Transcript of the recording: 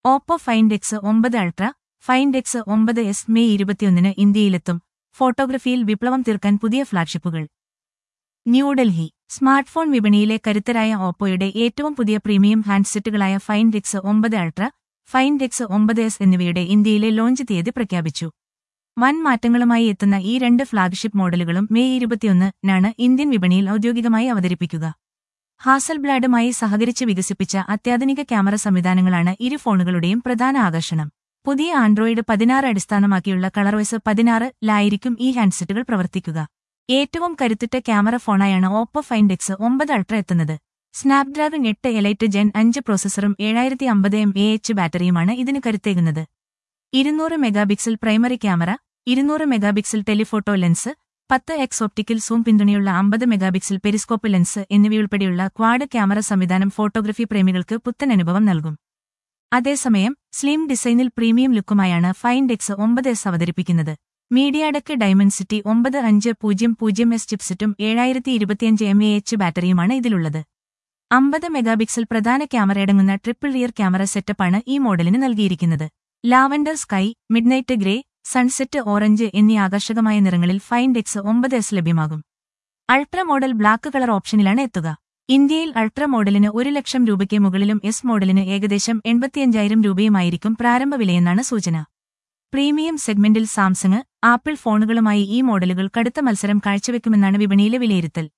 Oppo Find X ഒമ്പത് Ultra Find X ഒമ്പത് S May ഇരുപത്തിയൊന്നിന് ഇന്ത്യയിലെത്തും ഫോട്ടോഗ്രഫിയിൽ വിപ്ലവം തീർക്കാൻ പുതിയ ഫ്ളാഗ്ഷിപ്പുകൾ ന്യൂഡൽഹി സ്മാർട്ട്ഫോൺ വിപണിയിലെ കരുത്തരായ ഓപ്പോയുടെ ഏറ്റവും പുതിയ പ്രീമിയം ഹാൻഡ്സെറ്റുകളായ ഫൈൻഡ് എക്സ് ഒമ്പത് അൾട്ര ഫൈൻഡ് എക്സ് ഒമ്പത് എസ് എന്നിവയുടെ ഇന്ത്യയിലെ ലോഞ്ച് തീയതി പ്രഖ്യാപിച്ചു വൻ മാറ്റങ്ങളുമായി എത്തുന്ന ഈ രണ്ട് ഫ്ളാഗ്ഷിപ്പ് മോഡലുകളും മെയ് ഇരുപത്തിയൊന്നിനാണ് ഇന്ത്യൻ വിപണിയിൽ ഔദ്യോഗികമായി അവതരിപ്പിക്കുക ഹാസൽബ്ലാഡുമായി സഹകരിച്ച് വികസിപ്പിച്ച അത്യാധുനിക ക്യാമറ സംവിധാനങ്ങളാണ് ഇരു ഫോണുകളുടെയും പ്രധാന ആകർഷണം പുതിയ ആൻഡ്രോയിഡ് പതിനാറ് അടിസ്ഥാനമാക്കിയുള്ള കളർവൈസ് പതിനാറിലായിരിക്കും ഈ ഹാൻഡ്സെറ്റുകൾ പ്രവർത്തിക്കുക ഏറ്റവും കരുത്തുറ്റ ക്യാമറ ഫോണായാണ് ഓപ്പോ ഫൈൻഡ് എക്സ് ഒമ്പത് അൾട്ര എത്തുന്നത് സ്നാപ്ഡ്രാഗൺ എട്ട് എലൈറ്റ് ജെൻ അഞ്ച് പ്രോസസ്സറും ഏഴായിരത്തി അമ്പത് എം എ എച്ച് ബാറ്ററിയുമാണ് ഇതിന് കരുത്തേകുന്നത് ഇരുന്നൂറ് മെഗാപിക്സൽ പ്രൈമറി ക്യാമറ ഇരുന്നൂറ് മെഗാപിക്സൽ ടെലിഫോട്ടോ ലെൻസ് പത്ത് എക്സ് ഒപ്റ്റിക്കൽ സൂം പിന്തുണയുള്ള അമ്പത് മെഗാപിക്സൽ പെരിസ്കോപ്പ് ലെൻസ് എന്നിവയുൾപ്പെടെയുള്ള ക്വാഡ് ക്യാമറ സംവിധാനം ഫോട്ടോഗ്രഫി പ്രേമികൾക്ക് പുത്തൻ അനുഭവം നൽകും അതേസമയം സ്ലിം ഡിസൈനിൽ പ്രീമിയം ലുക്കുമായാണ് ഫൈൻഡ് എക്സ് ഒമ്പത് എസ് അവതരിപ്പിക്കുന്നത് മീഡിയാഡക്ക് ഡയമൻസിറ്റി ഒമ്പത് അഞ്ച് പൂജ്യം പൂജ്യം എസ് ചിപ്സെറ്റും ഏഴായിരത്തി ഇരുപത്തിയഞ്ച് എം എ എച്ച് ബാറ്ററിയുമാണ് ഇതിലുള്ളത് അമ്പത് മെഗാപിക്സൽ പ്രധാന ക്യാമറയടങ്ങുന്ന ട്രിപ്പിൾ റിയർ ക്യാമറ സെറ്റപ്പാണ് ഈ മോഡലിന് നൽകിയിരിക്കുന്നത് lavender sky midnight grey sunset orange എന്നീ ആകർഷകമായ നിറങ്ങളിൽ ഫൈൻഡ് എക്സ് ഒമ്പത് എസ് ലഭ്യമാകും അൾട്ര മോഡൽ ബ്ലാക്ക് കളർ ഓപ്ഷനിലാണ് എത്തുക ഇന്ത്യയിൽ അൾട്ര മോഡലിന് ഒരു ലക്ഷം രൂപയ്ക്ക് മുകളിലും എസ് മോഡലിന് ഏകദേശം എൺപത്തിയഞ്ചായിരം രൂപയുമായിരിക്കും പ്രാരംഭ വിലയെന്നാണ് സൂചന പ്രീമിയം സെഗ്മെന്റിൽ സാംസങ് ആപ്പിൾ ഫോണുകളുമായി ഈ മോഡലുകൾ കടുത്ത മത്സരം കാഴ്ചവെക്കുമെന്നാണ് വിപണിയിലെ വിലയിരുത്തൽ